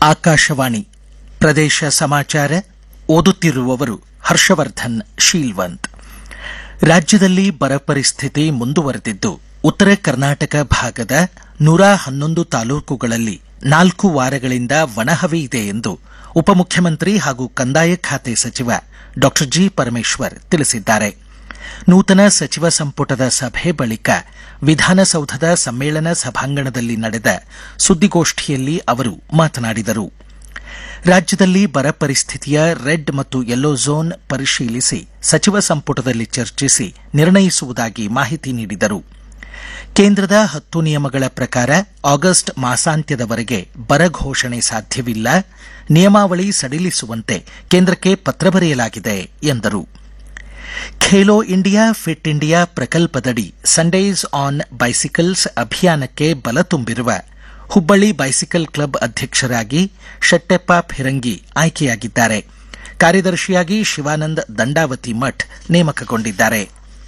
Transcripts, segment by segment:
ಆಕಾಶವಾಣಿ ಪ್ರದೇಶ ಸಮಾಚಾರ ಓದುತ್ತಿರುವವರು ಹರ್ಷವರ್ಧನ್ ಶೀಲ್ವಂತ್ ರಾಜ್ಯದಲ್ಲಿ ಬರ ಪರಿಸ್ಥಿತಿ ಮುಂದುವರೆದಿದ್ದು ಉತ್ತರ ಕರ್ನಾಟಕ ಭಾಗದ ನೂರ ಹನ್ನೊಂದು ತಾಲೂಕುಗಳಲ್ಲಿ ನಾಲ್ಕು ವಾರಗಳಿಂದ ಒಣಹವೆ ಇದೆ ಎಂದು ಉಪಮುಖ್ಯಮಂತ್ರಿ ಹಾಗೂ ಕಂದಾಯ ಖಾತೆ ಸಚಿವ ಡಾ ಜಿ ಪರಮೇಶ್ವರ್ ತಿಳಿಸಿದ್ದಾರೆ ನೂತನ ಸಚಿವ ಸಂಪುಟದ ಸಭೆ ಬಳಿಕ ವಿಧಾನಸೌಧದ ಸಮ್ಮೇಳನ ಸಭಾಂಗಣದಲ್ಲಿ ನಡೆದ ಸುದ್ದಿಗೋಷ್ಠಿಯಲ್ಲಿ ಅವರು ಮಾತನಾಡಿದರು ರಾಜ್ಯದಲ್ಲಿ ಬರ ಪರಿಸ್ಥಿತಿಯ ರೆಡ್ ಮತ್ತು ಯೆಲ್ಲೋ ಝೋನ್ ಪರಿಶೀಲಿಸಿ ಸಚಿವ ಸಂಪುಟದಲ್ಲಿ ಚರ್ಚಿಸಿ ನಿರ್ಣಯಿಸುವುದಾಗಿ ಮಾಹಿತಿ ನೀಡಿದರು ಕೇಂದ್ರದ ಹತ್ತು ನಿಯಮಗಳ ಪ್ರಕಾರ ಆಗಸ್ಟ್ ಮಾಸಾಂತ್ಯದವರೆಗೆ ಬರ ಘೋಷಣೆ ಸಾಧ್ಯವಿಲ್ಲ ನಿಯಮಾವಳಿ ಸಡಿಲಿಸುವಂತೆ ಕೇಂದ್ರಕ್ಕೆ ಪತ್ರ ಬರೆಯಲಾಗಿದೆ ಎಂದರು ಖೇಲೋ ಇಂಡಿಯಾ ಫಿಟ್ ಇಂಡಿಯಾ ಪ್ರಕಲ್ಪದಡಿ ಸಂಡೇಸ್ ಆನ್ ಬೈಸಿಕಲ್ಸ್ ಅಭಿಯಾನಕ್ಕೆ ಬಲ ತುಂಬಿರುವ ಹುಬ್ಬಳ್ಳಿ ಬೈಸಿಕಲ್ ಕ್ಲಬ್ ಅಧ್ಯಕ್ಷರಾಗಿ ಶೆಟ್ಟೆಪ್ಪ ಫಿರಂಗಿ ಆಯ್ಕೆಯಾಗಿದ್ದಾರೆ ಕಾರ್ಯದರ್ಶಿಯಾಗಿ ಶಿವಾನಂದ್ ದಂಡಾವತಿ ಮಠ್ ನೇಮಕಗೊಂಡಿದ್ದಾರೆ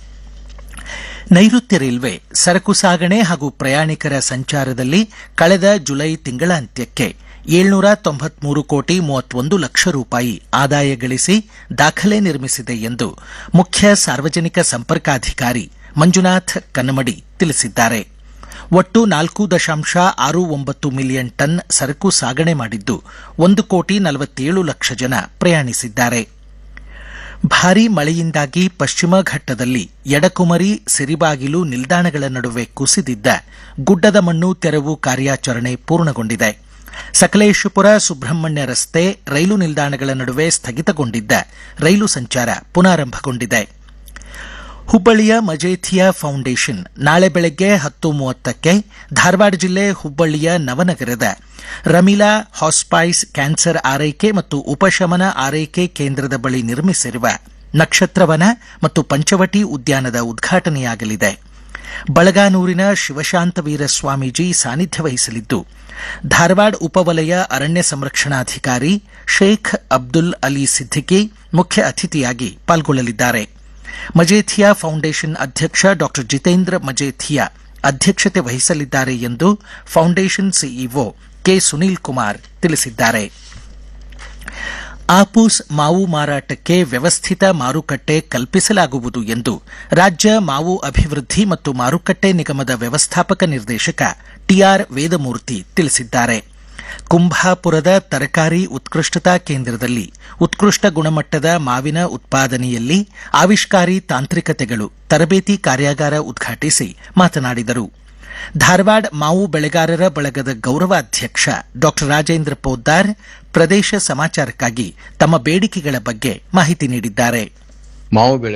ನೈಋತ್ಯ ರೈಲ್ವೆ ಸರಕು ಸಾಗಣೆ ಹಾಗೂ ಪ್ರಯಾಣಿಕರ ಸಂಚಾರದಲ್ಲಿ ಕಳೆದ ಜುಲೈ ತಿಂಗಳಾಂತ್ಯಕ್ಕೆ ಏಳ್ನೂರ ತೊಂಬತ್ಮೂರು ಕೋಟಿ ಮೂವತ್ತೊಂದು ಲಕ್ಷ ರೂಪಾಯಿ ಆದಾಯ ಗಳಿಸಿ ದಾಖಲೆ ನಿರ್ಮಿಸಿದೆ ಎಂದು ಮುಖ್ಯ ಸಾರ್ವಜನಿಕ ಸಂಪರ್ಕಾಧಿಕಾರಿ ಮಂಜುನಾಥ್ ಕನ್ನಮಡಿ ತಿಳಿಸಿದ್ದಾರೆ ಒಟ್ಟು ನಾಲ್ಕು ದಶಾಂಶ ಆರು ಒಂಬತ್ತು ಮಿಲಿಯನ್ ಟನ್ ಸರಕು ಸಾಗಣೆ ಮಾಡಿದ್ದು ಒಂದು ಕೋಟಿ ನಲವತ್ತೇಳು ಲಕ್ಷ ಜನ ಪ್ರಯಾಣಿಸಿದ್ದಾರೆ ಭಾರೀ ಮಳೆಯಿಂದಾಗಿ ಪಶ್ಚಿಮ ಘಟ್ಟದಲ್ಲಿ ಎಡಕುಮರಿ ಸಿರಿಬಾಗಿಲು ನಿಲ್ದಾಣಗಳ ನಡುವೆ ಕುಸಿದಿದ್ದ ಗುಡ್ಡದ ಮಣ್ಣು ತೆರವು ಕಾರ್ಯಾಚರಣೆ ಪೂರ್ಣಗೊಂಡಿದೆ ಸಕಲೇಶಪುರ ಸುಬ್ರಹ್ಮಣ್ಯ ರಸ್ತೆ ರೈಲು ನಿಲ್ದಾಣಗಳ ನಡುವೆ ಸ್ಥಗಿತಗೊಂಡಿದ್ದ ರೈಲು ಸಂಚಾರ ಪುನಾರಂಭಗೊಂಡಿದೆ ಹುಬ್ಬಳ್ಳಿಯ ಮಜೇಥಿಯಾ ಫೌಂಡೇಶನ್ ನಾಳೆ ಬೆಳಗ್ಗೆ ಹತ್ತು ಮೂವತ್ತಕ್ಕೆ ಧಾರವಾಡ ಜಿಲ್ಲೆ ಹುಬ್ಬಳ್ಳಿಯ ನವನಗರದ ರಮೀಲಾ ಹಾಸ್ಪೈಸ್ ಕ್ಯಾನ್ಸರ್ ಆರೈಕೆ ಮತ್ತು ಉಪಶಮನ ಆರೈಕೆ ಕೇಂದ್ರದ ಬಳಿ ನಿರ್ಮಿಸಿರುವ ನಕ್ಷತ್ರವನ ಮತ್ತು ಪಂಚವಟಿ ಉದ್ಯಾನದ ಉದ್ಘಾಟನೆಯಾಗಲಿದೆ ಬಳಗಾನೂರಿನ ಶಿವಶಾಂತವೀರ ಸ್ವಾಮೀಜಿ ಸಾನ್ನಿಧ್ಯ ವಹಿಸಲಿದ್ದು ಧಾರವಾಡ ಉಪವಲಯ ಅರಣ್ಯ ಸಂರಕ್ಷಣಾಧಿಕಾರಿ ಶೇಖ್ ಅಬ್ದುಲ್ ಅಲಿ ಸಿದ್ದಿಕಿ ಮುಖ್ಯ ಅತಿಥಿಯಾಗಿ ಪಾಲ್ಗೊಳ್ಳಲಿದ್ದಾರೆ ಮಜೇಥಿಯಾ ಫೌಂಡೇಶನ್ ಅಧ್ಯಕ್ಷ ಡಾ ಜಿತೇಂದ್ರ ಮಜೇಥಿಯಾ ಅಧ್ಯಕ್ಷತೆ ವಹಿಸಲಿದ್ದಾರೆ ಎಂದು foundation CEO K Sunil Kumar ತಿಳಿಸಿದ್ದಾರೆ ಆಪೂಸ್ ಮಾವು ಮಾರಾಟಕ್ಕೆ ವ್ಯವಸ್ಥಿತ ಮಾರುಕಟ್ಟೆ ಕಲ್ಪಿಸಲಾಗುವುದು ಎಂದು ರಾಜ್ಯ ಮಾವು ಅಭಿವೃದ್ಧಿ ಮತ್ತು ಮಾರುಕಟ್ಟೆ ನಿಗಮದ ವ್ಯವಸ್ಥಾಪಕ ನಿರ್ದೇಶಕ ಟಿಆರ್ ವೇದಮೂರ್ತಿ ತಿಳಿಸಿದ್ದಾರೆ ಕುಂಭಾಪುರದ ತರಕಾರಿ ಉತ್ಕೃಷ್ಟತಾ ಕೇಂದ್ರದಲ್ಲಿ ಉತ್ಕೃಷ್ಟ ಗುಣಮಟ್ಟದ ಮಾವಿನ ಉತ್ಪಾದನೆಯಲ್ಲಿ ಆವಿಷ್ಕಾರಿ ತಾಂತ್ರಿಕತೆಗಳು ತರಬೇತಿ ಕಾರ್ಯಾಗಾರ ಉದ್ಘಾಟಿಸಿ ಮಾತನಾಡಿದರು ಧಾರವಾಡ ಮಾವು ಬೆಳೆಗಾರರ ಬಳಗದ ಗೌರವಾಧ್ಯಕ್ಷ ಡಾ ರಾಜೇಂದ್ರ ಪೋದ್ದಾರ್ ಪ್ರದೇಶ ಸಮಾಚಾರಕ್ಕಾಗಿ ತಮ್ಮ ಬೇಡಿಕೆಗಳ ಬಗ್ಗೆ ಮಾಹಿತಿ ನೀಡಿದ್ದಾರೆ ಮಾವು ಬೆಳೆ